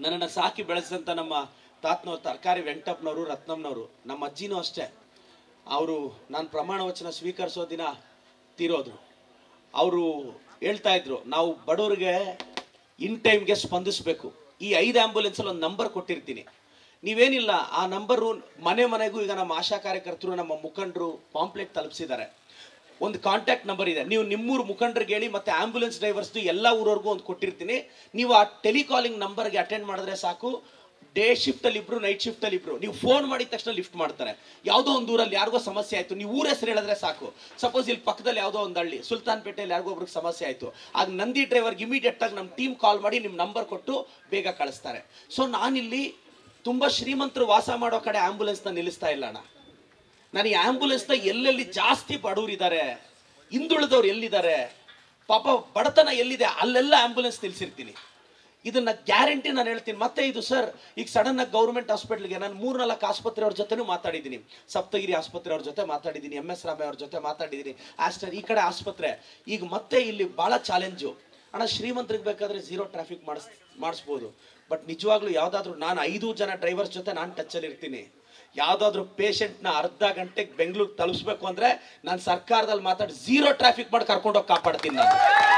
ನನ್ನನ್ನು ಸಾಕಿ ಬೆಳೆಸಿದಂಥ ನಮ್ಮ ತಾತನವ್ರು ತರಕಾರಿ ವೆಂಕಟಪ್ಪನವರು ರತ್ನಮ್ಮನವರು ನಮ್ಮ ಅಜ್ಜಿನೂ ಅಷ್ಟೇ ಅವರು ನಾನು ಪ್ರಮಾಣ ವಚನ ಸ್ವೀಕರಿಸೋ ದಿನ ತೀರೋದ್ರು ಅವರು ಹೇಳ್ತಾ ಇದ್ರು ನಾವು ಬಡವರಿಗೆ ಇನ್ ಟೈಮ್ಗೆ ಸ್ಪಂದಿಸಬೇಕು ಈ ಐದು ಆ್ಯಂಬುಲೆನ್ಸಲ್ಲಿ ಒಂದು ನಂಬರ್ ಕೊಟ್ಟಿರ್ತೀನಿ ನೀವೇನಿಲ್ಲ ಆ ನಂಬರು ಮನೆ ಮನೆಗೂ ಈಗ ನಮ್ಮ ಆಶಾ ಕಾರ್ಯಕರ್ತರು ನಮ್ಮ ಮುಖಂಡರು ಪಾಂಪ್ಲೆಟ್ ತಲುಪಿಸಿದ್ದಾರೆ ಒಂದು ಕಾಂಟ್ಯಾಕ್ಟ್ ನಂಬರ್ ಇದೆ ನೀವು ನಿಮ್ಮೂರು ಮುಖಂಡರಿಗೆ ಹೇಳಿ ಮತ್ತೆ ಆಂಬ್ಯುಲೆನ್ಸ್ ಡ್ರೈವರ್ಸ್ದು ಎಲ್ಲ ಊರವ್ರಿಗೂ ಒಂದು ಕೊಟ್ಟಿರ್ತೀನಿ ನೀವು ಆ ಟೆಲಿಕಾಲಿಂಗ್ ನಂಬರ್ಗೆ ಅಟೆಂಡ್ ಮಾಡಿದ್ರೆ ಸಾಕು ಡೇ ಶಿಫ್ಟಲ್ಲಿ ಇಬ್ರು ನೈಟ್ ಶಿಫ್ಟಲ್ಲಿ ಇಬ್ರು ನೀವು ಫೋನ್ ಮಾಡಿದ ತಕ್ಷಣ ಲಿಫ್ಟ್ ಮಾಡ್ತಾರೆ ಯಾವುದೋ ಒಂದು ಊರಲ್ಲಿ ಯಾರಿಗೋ ಸಮಸ್ಯೆ ಆಯಿತು ನೀವು ಊರ ಹೆಸರು ಹೇಳಿದ್ರೆ ಸಾಕು ಸಪೋಸ್ ಇಲ್ಲಿ ಪಕ್ಕದಲ್ಲಿ ಯಾವುದೋ ಒಂದು ಹಳ್ಳಿ ಸುಲ್ತಾನ್ಪೇಟೆಯಲ್ಲಿ ಯಾರಿಗೋ ಒಬ್ರಿಗೆ ಸಮಸ್ಯೆ ಆಯಿತು ಆಗ ನಂದಿ ಡ್ರೈವರ್ಗೆ ಇಮಿಡಿಯೇಟ್ ಆಗಿ ನಮ್ಮ ಟೀಮ್ ಕಾಲ್ ಮಾಡಿ ನಿಮ್ಮ ನಂಬರ್ ಕೊಟ್ಟು ಬೇಗ ಕಳಿಸ್ತಾರೆ ಸೊ ನಾನಿಲ್ಲಿ ತುಂಬ ಶ್ರೀಮಂತರು ವಾಸ ಮಾಡೋ ಕಡೆ ಆಂಬ್ಯುಲೆನ್ಸ್ನ ನಿಲ್ಲಿಸ್ತಾ ಇಲ್ಲ ಅಣ್ಣ ನಾನು ಈ ಆಂಬ್ಯುಲೆನ್ಸ್ನ ಎಲ್ಲೆಲ್ಲಿ ಜಾಸ್ತಿ ಬಡವರಿದ್ದಾರೆ ಹಿಂದುಳಿದವ್ರು ಎಲ್ಲಿದ್ದಾರೆ ಪಾಪ ಬಡತನ ಎಲ್ಲಿದೆ ಅಲ್ಲೆಲ್ಲ ಆಂಬ್ಯುಲೆನ್ಸ್ ನಿಲ್ಸಿರ್ತೀನಿ ಇದನ್ನ ಗ್ಯಾರಂಟಿ ನಾನು ಹೇಳ್ತೀನಿ ಮತ್ತೆ ಇದು ಸರ್ ಈಗ ಸಡನ್ ಆಗಿ ಗೌರ್ಮೆಂಟ್ ಹಾಸ್ಪಿಟ್ಲ್ಗೆ ನಾನು ಮೂರ್ನಾಲ್ಕು ಆಸ್ಪತ್ರೆಯವ್ರ ಜೊತೆನೂ ಮಾತಾಡಿದ್ದೀನಿ ಸಪ್ತಗಿರಿ ಆಸ್ಪತ್ರೆಯವ್ರ ಜೊತೆ ಮಾತಾಡಿದ್ದೀನಿ ಎಮ್ ಎಸ್ ರಾಮಯ್ಯ ಅವ್ರ ಜೊತೆ ಮಾತಾಡಿದ್ದೀನಿ ಆಸ್ಟರ್ ಈ ಕಡೆ ಆಸ್ಪತ್ರೆ ಈಗ ಮತ್ತೆ ಇಲ್ಲಿ ಭಾಳ ಚಾಲೆಂಜು ಅಣ್ಣ ಶ್ರೀಮಂತರಿಗೆ ಬೇಕಾದ್ರೆ ಝೀರೋ ಟ್ರಾಫಿಕ್ ಮಾಡಿಸ್ ಮಾಡಿಸ್ಬೋದು ಬಟ್ ನಿಜವಾಗ್ಲೂ ಯಾವುದಾದ್ರೂ ನಾನು ಐದು ಜನ ಡ್ರೈವರ್ಸ್ ಜೊತೆ ನಾನು ಟಚ್ಚಲ್ಲಿ ಇರ್ತೀನಿ ಯಾವುದಾದ್ರೂ ಪೇಷಂಟ್ನ ಅರ್ಧ ಗಂಟೆಗೆ ಬೆಂಗಳೂರು ತಲುಪಿಸ್ಬೇಕು ಅಂದರೆ ನಾನು ಸರ್ಕಾರದಲ್ಲಿ ಮಾತಾಡಿ ಝೀರೋ ಟ್ರಾಫಿಕ್ ಮಾಡಿ ಕರ್ಕೊಂಡೋಗಿ ಕಾಪಾಡ್ತೀನಿ ನಾನು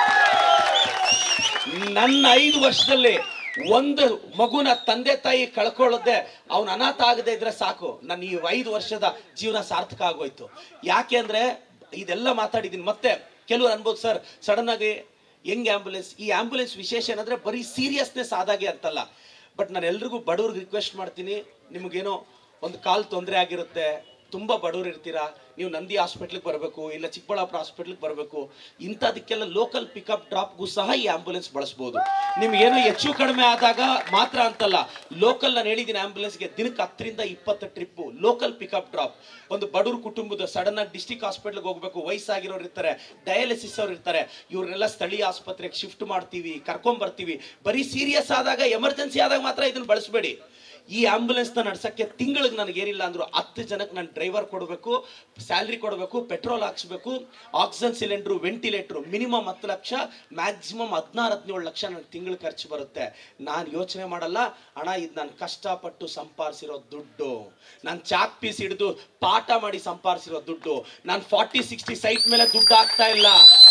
ನನ್ನ ಐದು ವರ್ಷದಲ್ಲಿ ಒಂದು ಮಗುನ ತಂದೆ ತಾಯಿ ಕಳ್ಕೊಳ್ಳದೆ ಅವನು ಅನಾಥ ಆಗದೆ ಇದ್ರೆ ಸಾಕು ನನ್ನ ಈ ಐದು ವರ್ಷದ ಜೀವನ ಸಾರ್ಥಕ ಆಗೋಯ್ತು ಯಾಕೆ ಅಂದ್ರೆ ಇದೆಲ್ಲ ಮಾತಾಡಿದ್ದೀನಿ ಮತ್ತೆ ಕೆಲವರು ಅನ್ಬೋದು ಸರ್ ಸಡನ್ ಆಗಿ ಹೆಂಗ್ ಆಂಬುಲೆನ್ಸ್ ಈ ಆಂಬುಲೆನ್ಸ್ ವಿಶೇಷ ಏನಂದ್ರೆ ಬರೀ ಸೀರಿಯಸ್ನೆಸ್ ಆದಾಗೆ ಅಂತಲ್ಲ ಬಟ್ ನಾನು ಎಲ್ರಿಗೂ ಬಡವ್ರಿಗೆ ರಿಕ್ವೆಸ್ಟ್ ಮಾಡ್ತೀನಿ ನಿಮಗೇನೋ ಒಂದು ಕಾಲ್ ತೊಂದರೆ ಆಗಿರುತ್ತೆ ತುಂಬ ಬಡವರು ಇರ್ತೀರಾ ನೀವು ನಂದಿ ಹಾಸ್ಪಿಟ್ಲಿಗೆ ಬರಬೇಕು ಇಲ್ಲ ಚಿಕ್ಕಬಳ್ಳಾಪುರ ಹಾಸ್ಪಿಟ್ಲಿಗೆ ಬರಬೇಕು ಇಂಥದಕ್ಕೆಲ್ಲ ಲೋಕಲ್ ಪಿಕಪ್ ಡ್ರಾಪ್ಗೂ ಸಹ ಈ ಆಂಬುಲೆನ್ಸ್ ಬಳಸ್ಬೋದು ನಿಮ್ಗೇನೋ ಹೆಚ್ಚು ಕಡಿಮೆ ಆದಾಗ ಮಾತ್ರ ಅಂತಲ್ಲ ಲೋಕಲ್ ನಾನು ಹೇಳಿದ್ದೀನಿ ಆಂಬುಲೆನ್ಸ್ಗೆ ದಿನಕ್ಕೆ ಹತ್ತರಿಂದ ಇಪ್ಪತ್ತು ಟ್ರಿಪ್ಪು ಲೋಕಲ್ ಪಿಕಪ್ ಡ್ರಾಪ್ ಒಂದು ಬಡವ್ರ ಕುಟುಂಬದ ಸಡನ್ ಆಗಿ ಡಿಸ್ಟಿಕ್ ಹಾಸ್ಪಿಟ್ಲಿಗೆ ಹೋಗ್ಬೇಕು ವಯಸ್ಸಾಗಿರೋರು ಇರ್ತಾರೆ ಡಯಾಲಿಸಿಸ್ ಅವ್ರು ಇರ್ತಾರೆ ಇವ್ರನ್ನೆಲ್ಲ ಸ್ಥಳೀಯ ಆಸ್ಪತ್ರೆಗೆ ಶಿಫ್ಟ್ ಮಾಡ್ತೀವಿ ಕರ್ಕೊಂಬರ್ತೀವಿ ಬರೀ ಸೀರಿಯಸ್ ಆದಾಗ ಎಮರ್ಜೆನ್ಸಿ ಆದಾಗ ಮಾತ್ರ ಇದನ್ನ ಬಳಸಬೇಡಿ ಈ ಆಂಬುಲೆನ್ಸ್ನ ನಡ್ಸಕ್ಕೆ ತಿಂಗಳಿಗೆ ನನಗೆ ಏನಿಲ್ಲ ಅಂದ್ರು ಹತ್ತು ಜನಕ್ಕೆ ನಾನು ಡ್ರೈವರ್ ಕೊಡಬೇಕು ಸ್ಯಾಲ್ರಿ ಕೊಡಬೇಕು ಪೆಟ್ರೋಲ್ ಹಾಕ್ಸ್ಬೇಕು ಆಕ್ಸಿಜನ್ ಸಿಲಿಂಡ್ರು ವೆಂಟಿಲೇಟ್ರು ಮಿನಿಮಮ್ ಹತ್ತು ಲಕ್ಷ ಮ್ಯಾಕ್ಸಿಮಮ್ ಹದಿನಾರು ಹದಿನೇಳು ಲಕ್ಷ ನನಗೆ ತಿಂಗಳು ಖರ್ಚು ಬರುತ್ತೆ ನಾನು ಯೋಚನೆ ಮಾಡಲ್ಲ ಹಣ ಇದು ನಾನು ಕಷ್ಟಪಟ್ಟು ಸಂಪಾದಿಸಿರೋ ದುಡ್ಡು ನಾನು ಚಾಕ್ ಪೀಸ್ ಹಿಡಿದು ಪಾಠ ಮಾಡಿ ಸಂಪಾದಿಸಿರೋ ದುಡ್ಡು ನಾನು ಫಾರ್ಟಿ ಸಿಕ್ಸ್ಟಿ ಸೈಟ್ ಮೇಲೆ ದುಡ್ಡು ಹಾಕ್ತಾ ಇಲ್ಲ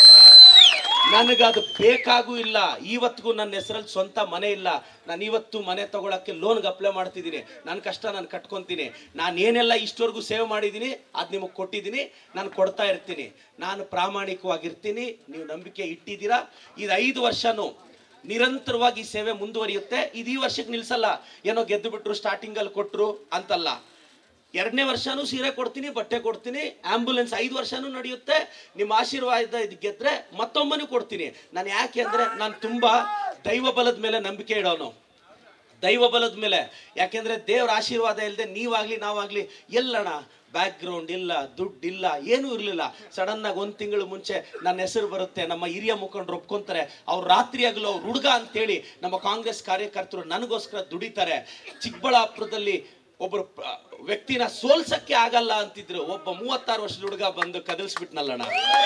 ನನಗದು ಬೇಕಾಗೂ ಇಲ್ಲ ಇವತ್ತಿಗೂ ನನ್ನ ಹೆಸರಲ್ಲಿ ಸ್ವಂತ ಮನೆ ಇಲ್ಲ ನಾನು ಇವತ್ತು ಮನೆ ತಗೊಳಕ್ಕೆ ಲೋನ್ಗೆ ಅಪ್ಲೈ ಮಾಡ್ತಿದ್ದೀನಿ ನನ್ನ ಕಷ್ಟ ನಾನು ಕಟ್ಕೊತೀನಿ ನಾನು ಏನೆಲ್ಲ ಇಷ್ಟವರೆಗೂ ಸೇವ್ ಮಾಡಿದ್ದೀನಿ ಅದು ನಿಮಗೆ ಕೊಟ್ಟಿದ್ದೀನಿ ನಾನು ಕೊಡ್ತಾ ಇರ್ತೀನಿ ನಾನು ಪ್ರಾಮಾಣಿಕವಾಗಿರ್ತೀನಿ ನೀವು ನಂಬಿಕೆ ಇಟ್ಟಿದ್ದೀರಾ ಇದು ಐದು ವರ್ಷನೂ ನಿರಂತರವಾಗಿ ಈ ಸೇವೆ ಮುಂದುವರಿಯುತ್ತೆ ಇದು ಈ ವರ್ಷಕ್ಕೆ ನಿಲ್ಸಲ್ಲ ಏನೋ ಗೆದ್ದು ಬಿಟ್ರು ಸ್ಟಾರ್ಟಿಂಗಲ್ಲಿ ಕೊಟ್ಟರು ಅಂತಲ್ಲ ಎರಡನೇ ವರ್ಷನೂ ಸೀರೆ ಕೊಡ್ತೀನಿ ಬಟ್ಟೆ ಕೊಡ್ತೀನಿ ಆಂಬುಲೆನ್ಸ್ ಐದು ವರ್ಷನೂ ನಡೆಯುತ್ತೆ ನಿಮ್ಮ ಆಶೀರ್ವಾದ ಇದು ಗೆದ್ರೆ ಮತ್ತೊಮ್ಮನೂ ಕೊಡ್ತೀನಿ ನಾನು ಯಾಕೆ ಅಂದರೆ ನಾನು ತುಂಬ ದೈವ ಬಲದ ಮೇಲೆ ನಂಬಿಕೆ ಇಡೋನು ದೈವ ಬಲದ ಮೇಲೆ ಯಾಕೆಂದ್ರೆ ದೇವ್ರ ಆಶೀರ್ವಾದ ಇಲ್ಲದೆ ನೀವಾಗ್ಲಿ ನಾವಾಗ್ಲಿ ಎಲ್ಲಣ ಬ್ಯಾಕ್ ಗ್ರೌಂಡ್ ಇಲ್ಲ ದುಡ್ಡು ಇಲ್ಲ ಏನೂ ಇರಲಿಲ್ಲ ಸಡನ್ ಆಗಿ ಒಂದು ತಿಂಗಳು ಮುಂಚೆ ನನ್ನ ಹೆಸರು ಬರುತ್ತೆ ನಮ್ಮ ಹಿರಿಯ ಮುಖಂಡರು ಒಪ್ಕೊಂತಾರೆ ಅವ್ರು ರಾತ್ರಿ ಆಗಲು ಅವ್ರು ಹುಡುಗ ಅಂತೇಳಿ ನಮ್ಮ ಕಾಂಗ್ರೆಸ್ ಕಾರ್ಯಕರ್ತರು ನನಗೋಸ್ಕರ ದುಡಿತಾರೆ ಚಿಕ್ಕಬಳ್ಳಾಪುರದಲ್ಲಿ ಒಬ್ಬರು ಪ- ವ್ಯಕ್ತಿನ ಸೋಲ್ಸಕ್ಕೆ ಆಗಲ್ಲ ಅಂತಿದ್ರು ಒಬ್ಬ ಮೂವತ್ತಾರು ವರ್ಷದ ಹುಡುಗ ಬಂದು ಕದಲ್ಸ್ಬಿಟ್ನಲ್ಲಣ್ಣ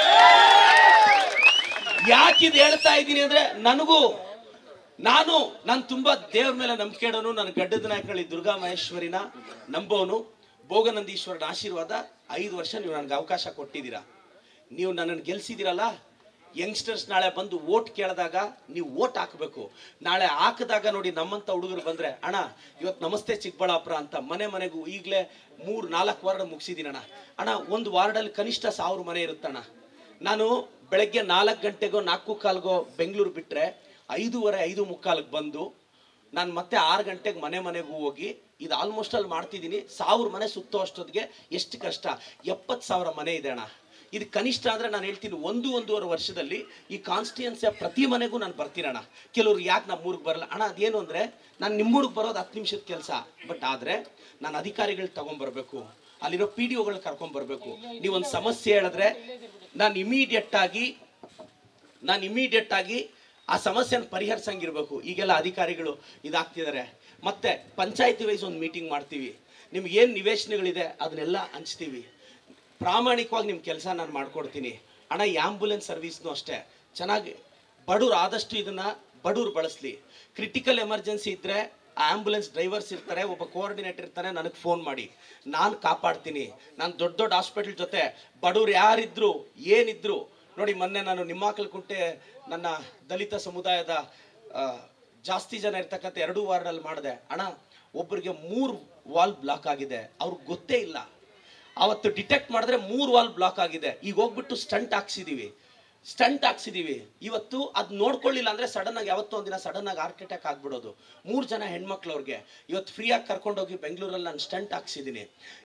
ಯಾಕಿದ್ ಹೇಳ್ತಾ ಇದ್ದೀನಿ ಅಂದ್ರೆ ನನಗೂ ನಾನು ನಾನು ತುಂಬಾ ದೇವ್ರ ಮೇಲೆ ನಂಬಿಕೆ ಇಡೋನು ನನ್ನ ಗಡ್ಡದ ನಾಯಕಳಿ ದುರ್ಗಾ ಮಹೇಶ್ವರಿನ ನಂಬೋನು ಭೋಗನಂದೀಶ್ವರನ ಆಶೀರ್ವಾದ ಐದು ವರ್ಷ ನೀವು ನನಗೆ ಅವಕಾಶ ಕೊಟ್ಟಿದ್ದೀರಾ ನೀವು ನನ್ನನ್ನು ಗೆಲ್ಸಿದ್ದೀರಲ್ಲ ಯಂಗ್ಸ್ಟರ್ಸ್ ನಾಳೆ ಬಂದು ಓಟ್ ಕೇಳಿದಾಗ ನೀವು ಓಟ್ ಹಾಕಬೇಕು ನಾಳೆ ಹಾಕಿದಾಗ ನೋಡಿ ನಮ್ಮಂಥ ಹುಡುಗರು ಬಂದರೆ ಅಣ್ಣ ಇವತ್ತು ನಮಸ್ತೆ ಚಿಕ್ಕಬಳ್ಳಾಪುರ ಅಂತ ಮನೆ ಮನೆಗೂ ಈಗಲೇ ಮೂರು ನಾಲ್ಕು ವಾರ್ಡ್ ಮುಗಿಸಿದ್ದೀನಿ ಅಣ್ಣ ಅಣ್ಣ ಒಂದು ವಾರ್ಡಲ್ಲಿ ಕನಿಷ್ಠ ಸಾವಿರ ಮನೆ ಇರುತ್ತಣ್ಣ ನಾನು ಬೆಳಗ್ಗೆ ನಾಲ್ಕು ಗಂಟೆಗೋ ನಾಲ್ಕು ಕಾಲ್ಗೋ ಬೆಂಗಳೂರು ಬಿಟ್ಟರೆ ಐದೂವರೆ ಐದು ಮುಕ್ಕಾಲಿಗೆ ಬಂದು ನಾನು ಮತ್ತೆ ಆರು ಗಂಟೆಗೆ ಮನೆ ಮನೆಗೂ ಹೋಗಿ ಇದು ಆಲ್ಮೋಸ್ಟ್ ಅಲ್ಲಿ ಮಾಡ್ತಿದ್ದೀನಿ ಸಾವಿರ ಮನೆ ಸುತ್ತೋ ಅಷ್ಟೊತ್ತಿಗೆ ಎಷ್ಟು ಕಷ್ಟ ಎಪ್ಪತ್ತು ಸಾವಿರ ಮನೆ ಇದೆ ಅಣ್ಣ ಇದು ಕನಿಷ್ಠ ಅಂದರೆ ನಾನು ಹೇಳ್ತೀನಿ ಒಂದು ಒಂದೂವರೆ ವರ್ಷದಲ್ಲಿ ಈ ಕಾನ್ಸ್ಟಿಟ್ಯೂನ್ಸಿಯ ಪ್ರತಿ ಮನೆಗೂ ನಾನು ಬರ್ತೀನಣ್ಣ ಕೆಲವ್ರು ಯಾಕೆ ನಮ್ಮ ಊರಿಗೆ ಬರಲ್ಲ ಅಣ್ಣ ಅದೇನು ಅಂದರೆ ನಾನು ನಿಮ್ಮೂರಿಗೆ ಬರೋದು ಹತ್ತು ನಿಮಿಷದ ಕೆಲಸ ಬಟ್ ಆದರೆ ನಾನು ಅಧಿಕಾರಿಗಳು ತಗೊಂಬರ್ಬೇಕು ಅಲ್ಲಿರೋ ಪಿ ಡಿ ಒಗಳು ಕರ್ಕೊಂಬರ್ಬೇಕು ನೀವೊಂದು ಸಮಸ್ಯೆ ಹೇಳಿದ್ರೆ ನಾನು ಇಮಿಡಿಯೇಟ್ ಆಗಿ ನಾನು ಇಮಿಡಿಯೇಟ್ ಆಗಿ ಆ ಸಮಸ್ಯೆನ ಪರಿಹರಿಸಂಗಿರ್ಬೇಕು ಈಗೆಲ್ಲ ಅಧಿಕಾರಿಗಳು ಇದಾಗ್ತಿದ್ದಾರೆ ಮತ್ತೆ ಪಂಚಾಯತಿ ವೈಸ್ ಒಂದು ಮೀಟಿಂಗ್ ಮಾಡ್ತೀವಿ ನಿಮ್ಗೆ ಏನು ನಿವೇಶನಗಳಿದೆ ಅದನ್ನೆಲ್ಲ ಹಂಚ್ತೀವಿ ಪ್ರಾಮಾಣಿಕವಾಗಿ ನಿಮ್ಮ ಕೆಲಸ ನಾನು ಮಾಡ್ಕೊಡ್ತೀನಿ ಅಣ್ಣ ಈ ಆಂಬುಲೆನ್ಸ್ ಸರ್ವಿಸ್ನು ಅಷ್ಟೇ ಚೆನ್ನಾಗಿ ಬಡವ್ರು ಆದಷ್ಟು ಇದನ್ನ ಬಡವ್ರು ಬಳಸ್ಲಿ ಕ್ರಿಟಿಕಲ್ ಎಮರ್ಜೆನ್ಸಿ ಇದ್ರೆ ಆಂಬುಲೆನ್ಸ್ ಡ್ರೈವರ್ಸ್ ಇರ್ತಾರೆ ಒಬ್ಬ ಕೋಆರ್ಡಿನೇಟರ್ ಇರ್ತಾನೆ ನನಗೆ ಫೋನ್ ಮಾಡಿ ನಾನು ಕಾಪಾಡ್ತೀನಿ ನಾನು ದೊಡ್ಡ ದೊಡ್ಡ ಹಾಸ್ಪಿಟಲ್ ಜೊತೆ ಬಡವ್ರು ಯಾರಿದ್ರು ಏನಿದ್ರು ನೋಡಿ ಮೊನ್ನೆ ನಾನು ನಿಮ್ಮಾಕಲ್ಕುಂಟೆ ನನ್ನ ದಲಿತ ಸಮುದಾಯದ ಆ, ಜಾಸ್ತಿ ಜನ ಇರ್ತಕ್ಕಂಥ ಎರಡು ವಾರ್ಡಲ್ಲಿ ಮಾಡಿದೆ ಅಣ್ಣ ಒಬ್ಬರಿಗೆ ಮೂರು ವಾಲ್ ಬ್ಲಾಕ್ ಆಗಿದೆ ಅವ್ರಿಗೆ ಗೊತ್ತೇ ಇಲ್ಲ ಅವತ್ತು ಡಿಟೆಕ್ಟ್ ಮಾಡಿದ್ರೆ ಮೂರು ವಾಲ್ ಬ್ಲಾಕ್ ಆಗಿದೆ ಈಗ ಹೋಗ್ಬಿಟ್ಟು ಸ್ಟಂಟ್ ಹಾಕ್ಸಿದೀವಿ ಸ್ಟಂಟ್ ಹಾಕ್ಸಿದೀವಿ ಇವತ್ತು ಅದು ನೋಡ್ಕೊಳ್ಳಿಲ್ಲ ಅಂದ್ರೆ ಸಡನ್ ಆಗಿ ಯಾವತ್ತೋ ಒಂದಿನ ಸಡನ್ ಆಗಿ ಹಾರ್ಟ್ ಅಟ್ಯಾಕ್ ಆಗ್ಬಿಡೋದು ಮೂರು ಜನ ಹೆಣ್ಮಕ್ಳು ಅವ್ರಿಗೆ ಇವತ್ತು ಫ್ರೀಯಾಗಿ ಕರ್ಕೊಂಡೋಗಿ ಬೆಂಗಳೂರಲ್ಲಿ ನಾನು ಸ್ಟಂಟ್ ಹಾಕ್ಸಿದ್ದೀನಿ